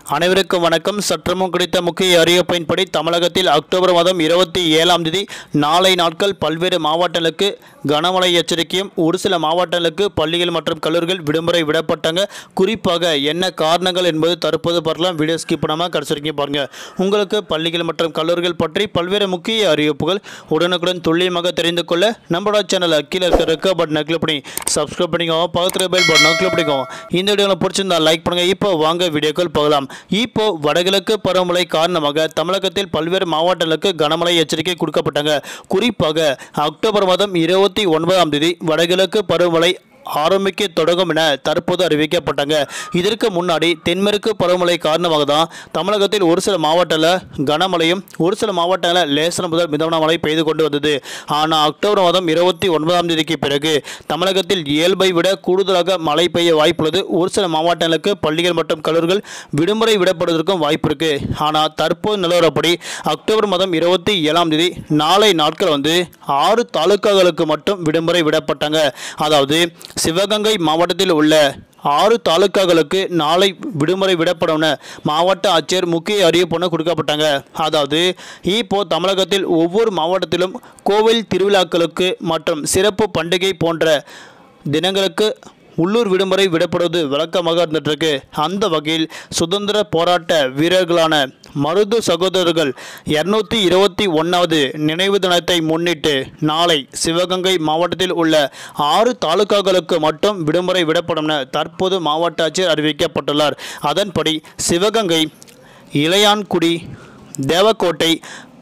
அனைவருக்கும் வணக்கம் சற்றமும் கிடைத்த முக்கிய அறிவிப்பின்படி தமிழகத்தில் அக்டோபர் மாதம் இருபத்தி ஏழாம் தேதி நாளை நாட்கள் பல்வேறு மாவட்டங்களுக்கு கனமழை எச்சரிக்கையும் ஒரு சில மாவட்டங்களுக்கு பள்ளிகள் மற்றும் கல்லூரிகள் விடுமுறை விடப்பட்டாங்க குறிப்பாக என்ன காரணங்கள் என்பது தற்போது பார்க்கலாம் வீடியோ ஸ்கிப் பண்ணாமல் கடைசி வரைக்கும் பாருங்க உங்களுக்கு பள்ளிகள் மற்றும் கல்லூரிகள் பற்றி பல்வேறு முக்கிய அறிவிப்புகள் உடனுக்குடன் துல்லியமாக தெரிந்து கொள்ள நம்மளோட சேனலை கீழே இருக்க ரெக்க பட்டனை கிளிக் பண்ணி சப்ஸ்கிரைப் பண்ணிக்கோங்க பக்கத்தில் பெல் பட்டனை கிளிக் பண்ணிக்கோங்க இந்த வீடியோவில் பிடிச்சிருந்தா லைக் பண்ணுங்க இப்போ வாங்க வீடியோக்கள் போகலாம் இப்போ வடகிழக்கு பருவமழை காரணமாக தமிழகத்தில் பல்வேறு மாவட்டங்களுக்கு கனமழை எச்சரிக்கை கொடுக்கப்பட்டாங்க குறிப்பாக அக்டோபர் மாதம் இருபத்தி ஒன்பதாம் தேதி வடகிழக்கு பருவமழை ஆரம்பிக்க தொடங்கும் என தற்போது அறிவிக்கப்பட்டாங்க இதற்கு முன்னாடி தென்மேற்கு பருவமழை காரணமாக தான் தமிழகத்தில் ஒரு சில மாவட்டத்தில் கனமழையும் ஒரு சில மாவட்டங்களில் லேசன முதல் மிதமான மழை பெய்து கொண்டு வந்தது ஆனால் அக்டோபர் மாதம் இருபத்தி ஒன்பதாம் தேதிக்கு பிறகு தமிழகத்தில் இயல்பை விட கூடுதலாக மழை பெய்ய வாய்ப்புள்ளது ஒரு சில மாவட்டங்களுக்கு பள்ளிகள் மற்றும் கல்லூரிகள் விடுமுறை விடப்படுவதற்கும் வாய்ப்பு இருக்கு ஆனால் தற்போது நிலவரப்படி அக்டோபர் மாதம் இருபத்தி ஏழாம் தேதி நாளை நாட்கள் வந்து ஆறு தாலுக்காக்களுக்கு மட்டும் விடுமுறை விடப்பட்டாங்க அதாவது சிவகங்கை மாவட்டத்தில் உள்ள ஆறு தாலுக்காக்களுக்கு நாளை விடுமுறை விடப்படும் மாவட்ட ஆட்சியர் முக்கிய அறிவிப்புன்னு கொடுக்கப்பட்டாங்க அதாவது இப்போ தமிழகத்தில் ஒவ்வொரு மாவட்டத்திலும் கோவில் திருவிழாக்களுக்கு மற்றும் சிறப்பு பண்டிகை போன்ற தினங்களுக்கு உள்ளூர் விடுமுறை விடப்படுவது வழக்கமாக இருந்துட்டு இருக்கு அந்த வகையில் சுதந்திர போராட்ட வீரர்களான மருது சகோதரர்கள் இருநூத்தி இருபத்தி ஒன்றாவது நினைவு தினத்தை முன்னிட்டு நாளை சிவகங்கை மாவட்டத்தில் உள்ள ஆறு தாலுகாக்களுக்கு மட்டும் விடுமுறை விடப்படும் என தற்போது மாவட்ட ஆட்சியர் அறிவிக்கப்பட்டுள்ளார் அதன்படி சிவகங்கை இளையான்குடி தேவக்கோட்டை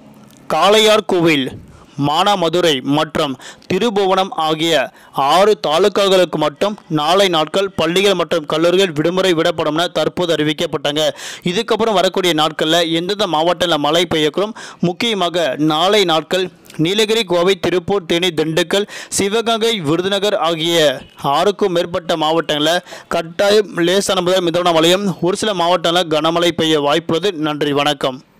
காளையார் கோவில் மானாமதுரை மற்றும் திருபுவனம் ஆகிய ஆறு தாலுகாக்களுக்கு மட்டும் நாளை நாட்கள் பள்ளிகள் மற்றும் கல்லூரிகள் விடுமுறை விடப்படும் என தற்போது அறிவிக்கப்பட்டாங்க இதுக்கப்புறம் வரக்கூடிய நாட்களில் எந்தெந்த மாவட்டத்தில் மழை பெய்யக்கூடும் முக்கியமாக நாளை நாட்கள் நீலகிரி கோவை திருப்பூர் தேனி திண்டுக்கல் சிவகங்கை விருதுநகர் ஆகிய ஆறுக்கும் மேற்பட்ட மாவட்டங்களில் கட்டாயம் லேசான முதல் மிதமான மழையும் ஒரு சில மாவட்டங்களில் கனமழை பெய்ய வாய்ப்புள்ளது நன்றி வணக்கம்